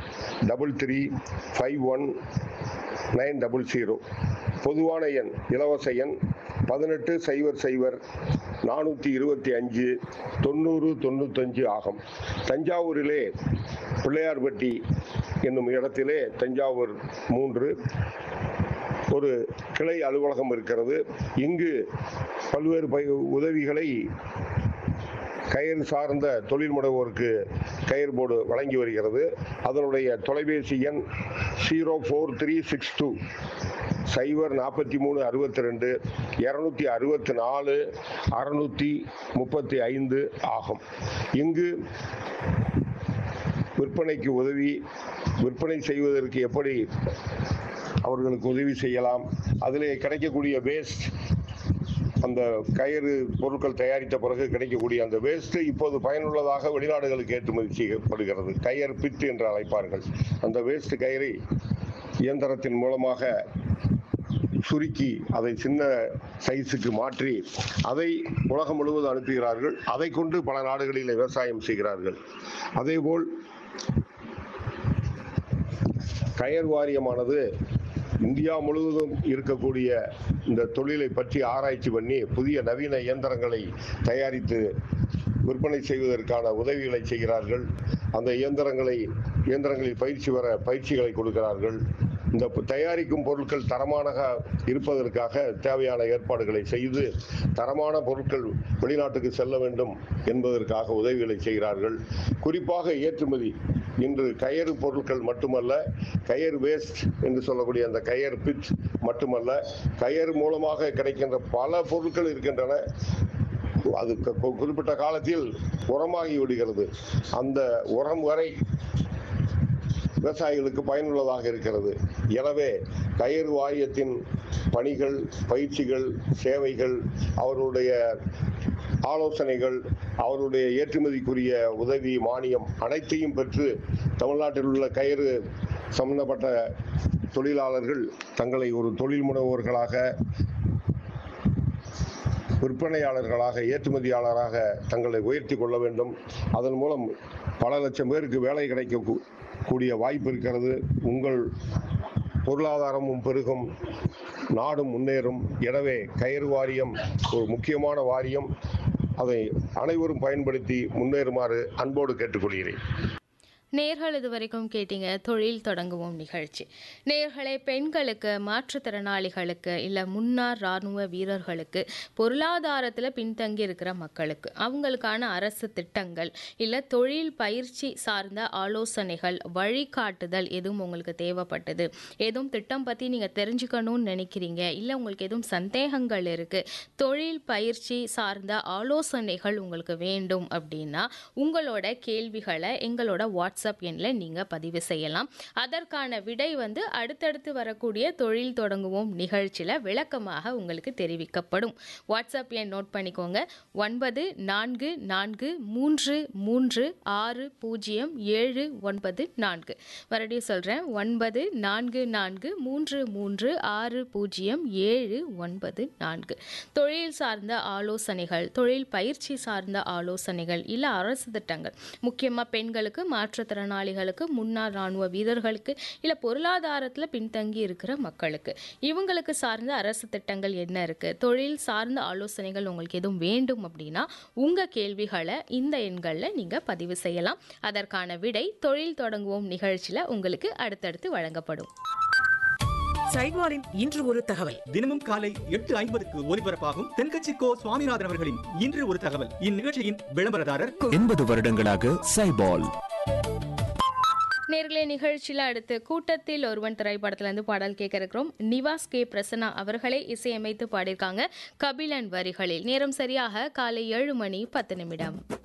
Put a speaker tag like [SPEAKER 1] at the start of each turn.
[SPEAKER 1] double three five one nine double zero பொதுவான எண் இலவச எண் பதினெட்டு சைபர் சைபர் நானூற்றி இருபத்தி அஞ்சு தொண்ணூறு தொண்ணூத்தஞ்சு ஆகும் தஞ்சாவூரிலே பிள்ளையார்பட்டி என்னும் இடத்திலே தஞ்சாவூர் மூன்று ஒரு கிளை அலுவலகம் இருக்கிறது இங்கு பல்வேறு பை உதவிகளை கயிறு சார்ந்த தொழில் முனைவோருக்கு கயிறு போர்டு வழங்கி வருகிறது அதனுடைய தொலைபேசி எண் zero four three six two சைபர் நாற்பத்தி மூணு அறுபத்தி ரெண்டு இரநூத்தி அறுபத்தி நாலு அறுநூற்றி முப்பத்தி ஐந்து ஆகும் இங்கு விற்பனைக்கு உதவி விற்பனை செய்வதற்கு எப்படி அவர்களுக்கு உதவி செய்யலாம் அதிலே கிடைக்கக்கூடிய வேஸ்ட் அந்த கயிறு பொருட்கள் தயாரித்த பிறகு கிடைக்கக்கூடிய அந்த வேஸ்ட் இப்போது பயனுள்ளதாக வெளிநாடுகளுக்கு ஏற்றுமதி செய்யப்படுகிறது கயர் பிட் என்று அழைப்பார்கள் அந்த வேஸ்ட் கயிறை இயந்திரத்தின் மூலமாக சுருக்கி அதை சின்ன சைஸுக்கு மாற்றி அதை உலகம் முழுவதும் அனுப்புகிறார்கள் அதை கொண்டு பல நாடுகளில் விவசாயம் செய்கிறார்கள் அதேபோல் கயர் வாரியமானது இந்தியா முழுவதும் இருக்கக்கூடிய இந்த தொழிலை பற்றி ஆராய்ச்சி பண்ணி புதிய நவீன இயந்திரங்களை தயாரித்து விற்பனை செய்வதற்கான உதவிகளை செய்கிறார்கள் அந்த இயந்திரங்களை இயந்திரங்களில் பயிற்சி வர பயிற்சிகளை கொடுக்கிறார்கள் இந்த தயாரிக்கும் பொருட்கள் தரமாக இருப்பதற்காக தேவையான ஏற்பாடுகளை செய்து தரமான பொருட்கள் வெளிநாட்டுக்கு செல்ல வேண்டும் என்பதற்காக உதவிகளை செய்கிறார்கள் குறிப்பாக ஏற்றுமதி இன்று கயறு பொருட்கள் மட்டுமல்ல கயர் வேஸ்ட் என்று சொல்லக்கூடிய அந்த கயர் பிட் மட்டுமல்ல கயர் மூலமாக கிடைக்கின்ற பல பொருட்கள் இருக்கின்றன அது கு- கு- குறிப்பிட்ட காலத்தில் உரமாகி விடுகிறது அந்த உரம் வரை விவசாயிகளுக்கு பயனுள்ளதாக இருக்கிறது எனவே கயிறு வாரியத்தின் பணிகள் பயிற்சிகள் சேவைகள் அவருடைய ஆலோசனைகள் அவருடைய ஏற்றுமதிக்குரிய உதவி மானியம் அனைத்தையும் பெற்று தமிழ்நாட்டில் உள்ள கயிறு சம்பந்தப்பட்ட தொழிலாளர்கள் தங்களை ஒரு தொழில் முனைவோர்களாக விற்பனையாளர்களாக ஏற்றுமதியாளராக தங்களை உயர்த்தி கொள்ள வேண்டும் அதன் மூலம் பல லட்சம் பேருக்கு வேலை கிடைக்க கூ- கூடிய வாய்ப்பு இருக்கிறது உங்கள் பொருளாதாரமும் பெருகும் நாடும் முன்னேறும் எனவே கயிறு வாரியம் ஒரு முக்கியமான வாரியம் அதை அனைவரும் பயன்படுத்தி முன்னேறுமாறு அன்போடு கேட்டுக்கொள்கிறேன்
[SPEAKER 2] நேர்கள் இதுவரைக்கும் கேட்டீங்க தொழில் தொடங்குவோம் நிகழ்ச்சி நேர்களை பெண்களுக்கு மாற்றுத்திறனாளிகளுக்கு இல்லை முன்னாள் இராணுவ வீரர்களுக்கு பொருளாதாரத்தில் பின்தங்கி இருக்கிற மக்களுக்கு அவங்களுக்கான அரசு திட்டங்கள் இல்லை தொழில் பயிற்சி சார்ந்த ஆலோசனைகள் வழிகாட்டுதல் எதுவும் உங்களுக்கு தேவைப்பட்டது எதுவும் திட்டம் பற்றி நீங்கள் தெரிஞ்சுக்கணும்னு நினைக்கிறீங்க இல்லை உங்களுக்கு எதுவும் சந்தேகங்கள் இருக்குது தொழில் பயிற்சி சார்ந்த ஆலோசனைகள் உங்களுக்கு வேண்டும் அப்படின்னா உங்களோட கேள்விகளை எங்களோட வாட்ஸ்அப் எண்ணில் நீங்கள் பதிவு செய்யலாம் அதற்கான விடை வந்து அடுத்தடுத்து வரக்கூடிய தொழில் தொடங்குவோம் நிகழ்ச்சியில் விளக்கமாக உங்களுக்கு தெரிவிக்கப்படும் வாட்ஸ்அப் எண் நோட் பண்ணிக்கோங்க ஒன்பது நான்கு நான்கு மூன்று மூன்று ஆறு பூஜ்ஜியம் ஏழு ஒன்பது நான்கு மறுபடியும் சொல்கிறேன் ஒன்பது நான்கு நான்கு மூன்று மூன்று ஆறு பூஜ்ஜியம் ஏழு ஒன்பது நான்கு தொழில் சார்ந்த ஆலோசனைகள் தொழில் பயிற்சி சார்ந்த ஆலோசனைகள் இல்லை அரசு திட்டங்கள் முக்கியமாக பெண்களுக்கு மாற்றுத்திறனாளிகளுக்கு முன்னாள் இராணுவ வீரர்களுக்கு இல்லை பொருளாதாரத்தில் பின்தங்கி இருக்கிற மக்களுக்கு இவங்களுக்கு சார்ந்த அரசு திட்டங்கள் என்ன இருக்குது தொழில் சார்ந்த ஆலோசனைகள் உங்களுக்கு எதுவும் வேண்டும் அப்படின்னா உங்கள் கேள்விகளை இந்த எண்களில் நீங்கள் பதிவு செய்யலாம் அதற்கான விடை தொழில் தொடங்குவோம் நிகழ்ச்சியில் உங்களுக்கு அடுத்தடுத்து வழங்கப்படும்
[SPEAKER 3] சைட்வாரின் இன்று ஒரு தகவல்
[SPEAKER 4] தினமும் காலை எட்டு ஐம்பதுக்கு ஒலிபரப்பாகும் தென்கட்சி கோ சுவாமிநாதன் அவர்களின் இன்று ஒரு தகவல் இந்நிகழ்ச்சியின் விளம்பரதாரர்
[SPEAKER 5] எண்பது வருடங்களாக சைபால்
[SPEAKER 2] நேர்களே நிகழ்ச்சியில் அடுத்து கூட்டத்தில் ஒருவன் திரைப்படத்திலிருந்து பாடல் கேட்க இருக்கிறோம் நிவாஸ் கே பிரசன்னா அவர்களே இசையமைத்து பாடியிருக்காங்க கபிலன் வரிகளில் நேரம் சரியாக காலை ஏழு மணி பத்து நிமிடம்